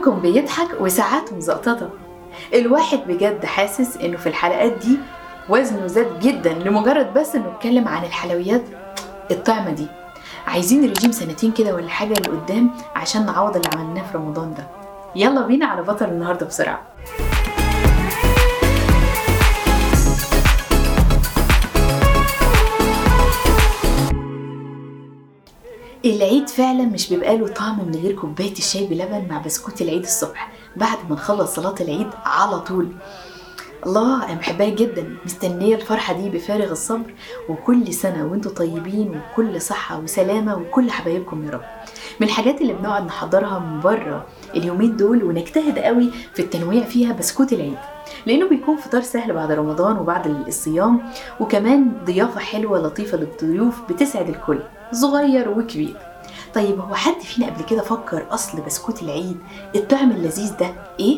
بعضكم بيضحك وساعات مزقططة الواحد بجد حاسس انه في الحلقات دي وزنه زاد جدا لمجرد بس انه اتكلم عن الحلويات الطعمة دي عايزين رجيم سنتين كده ولا حاجة لقدام عشان نعوض اللي عملناه في رمضان ده يلا بينا على بطل النهاردة بسرعة العيد فعلا مش بيبقى له طعم من غير كوبايه الشاي بلبن مع بسكوت العيد الصبح بعد ما نخلص صلاه العيد على طول الله انا بحبها جدا مستنيه الفرحه دي بفارغ الصبر وكل سنه وانتم طيبين وكل صحه وسلامه وكل حبايبكم يا رب من الحاجات اللي بنقعد نحضرها من بره اليومين دول ونجتهد قوي في التنويع فيها بسكوت العيد لانه بيكون فطار سهل بعد رمضان وبعد الصيام وكمان ضيافه حلوه لطيفه للضيوف بتسعد الكل صغير وكبير طيب هو حد فينا قبل كده فكر اصل بسكوت العيد الطعم اللذيذ ده ايه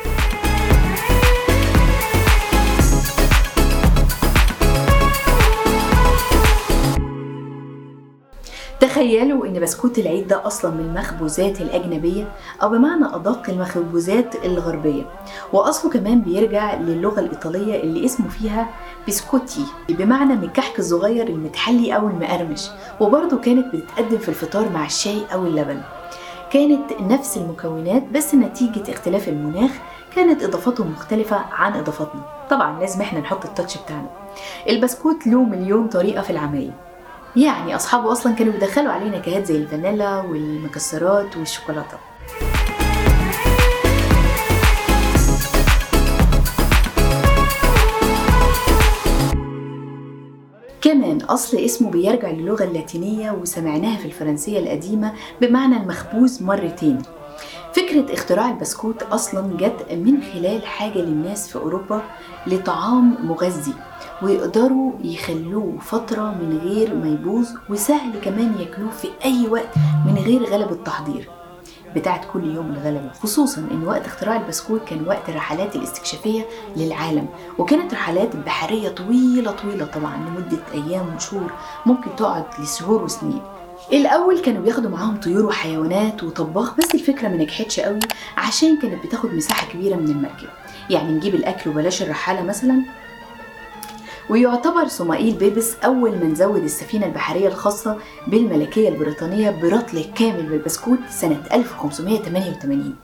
تخيلوا ان بسكوت العيد ده اصلا من المخبوزات الاجنبيه او بمعنى ادق المخبوزات الغربيه واصله كمان بيرجع للغه الايطاليه اللي اسمه فيها بسكوتي بمعنى من الكحك الصغير المتحلي او المقرمش وبرضه كانت بتتقدم في الفطار مع الشاي او اللبن كانت نفس المكونات بس نتيجة اختلاف المناخ كانت اضافاتهم مختلفة عن اضافاتنا طبعا لازم احنا نحط التاتش بتاعنا البسكوت له مليون طريقة في العمايل يعني أصحابه أصلا كانوا بيدخلوا عليه نكهات زي الفانيلا والمكسرات والشوكولاتة كمان أصل اسمه بيرجع للغة اللاتينية وسمعناها في الفرنسية القديمة بمعنى المخبوز مرتين فكرة اختراع البسكوت أصلا جت من خلال حاجة للناس في أوروبا لطعام مغذي ويقدروا يخلوه فترة من غير ما يبوظ وسهل كمان ياكلوه في أي وقت من غير غلب التحضير بتاعت كل يوم الغلبة خصوصا ان وقت اختراع البسكوت كان وقت الرحلات الاستكشافية للعالم وكانت رحلات بحرية طويلة طويلة طبعا لمدة ايام وشهور ممكن تقعد لشهور وسنين الاول كانوا بياخدوا معاهم طيور وحيوانات وطباخ بس الفكره ما نجحتش قوي عشان كانت بتاخد مساحه كبيره من المركب يعني نجيب الاكل وبلاش الرحاله مثلا ويعتبر صمائيل بيبس أول من زود السفينة البحرية الخاصة بالملكية البريطانية برطل كامل بالبسكوت سنة 1588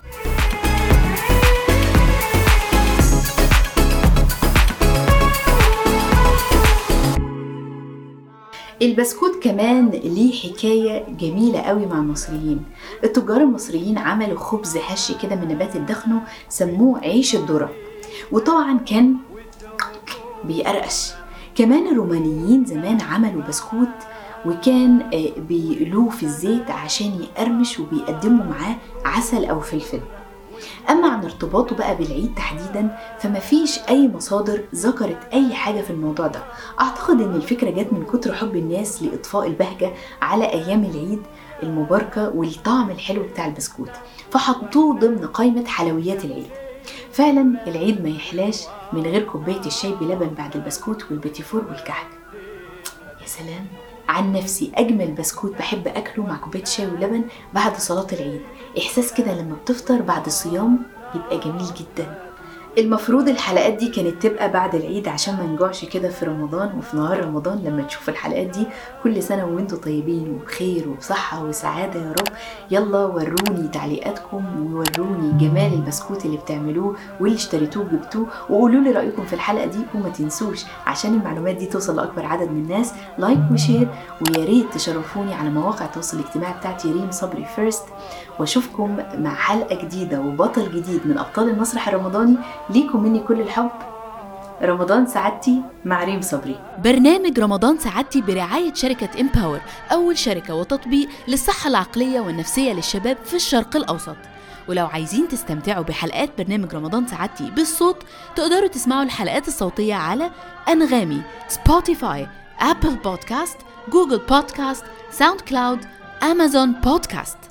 البسكوت كمان ليه حكاية جميلة قوي مع المصريين التجار المصريين عملوا خبز هش كده من نبات الدخنو سموه عيش الذرة وطبعا كان بيقرقش كمان الرومانيين زمان عملوا بسكوت وكان بيقلوه في الزيت عشان يقرمش وبيقدموا معاه عسل او فلفل اما عن ارتباطه بقى بالعيد تحديدا فما فيش اي مصادر ذكرت اي حاجه في الموضوع ده اعتقد ان الفكره جت من كتر حب الناس لاطفاء البهجه على ايام العيد المباركه والطعم الحلو بتاع البسكوت فحطوه ضمن قائمه حلويات العيد فعلا العيد ما يحلاش من غير كوبايه الشاي بلبن بعد البسكوت والبيتيفور والكحك يا سلام عن نفسي اجمل بسكوت بحب اكله مع كوبايه شاي ولبن بعد صلاه العيد احساس كده لما بتفطر بعد الصيام يبقى جميل جدا المفروض الحلقات دي كانت تبقى بعد العيد عشان ما نجوعش كده في رمضان وفي نهار رمضان لما تشوف الحلقات دي كل سنة وانتم طيبين وبخير وبصحة وسعادة يا رب يلا وروني تعليقاتكم ووروني جمال البسكوت اللي بتعملوه واللي اشتريتوه وجبتوه وقولوا لي رأيكم في الحلقة دي وما تنسوش عشان المعلومات دي توصل لأكبر عدد من الناس لايك وشير ويا ريت تشرفوني على مواقع التواصل الاجتماعي بتاعتي ريم صبري فيرست واشوفكم مع حلقة جديدة وبطل جديد من أبطال المسرح الرمضاني ليكم مني كل الحب رمضان سعادتي مع ريم صبري برنامج رمضان سعادتي برعاية شركة امباور أول شركة وتطبيق للصحة العقلية والنفسية للشباب في الشرق الأوسط ولو عايزين تستمتعوا بحلقات برنامج رمضان سعادتي بالصوت تقدروا تسمعوا الحلقات الصوتية على أنغامي سبوتيفاي أبل بودكاست جوجل بودكاست ساوند كلاود أمازون بودكاست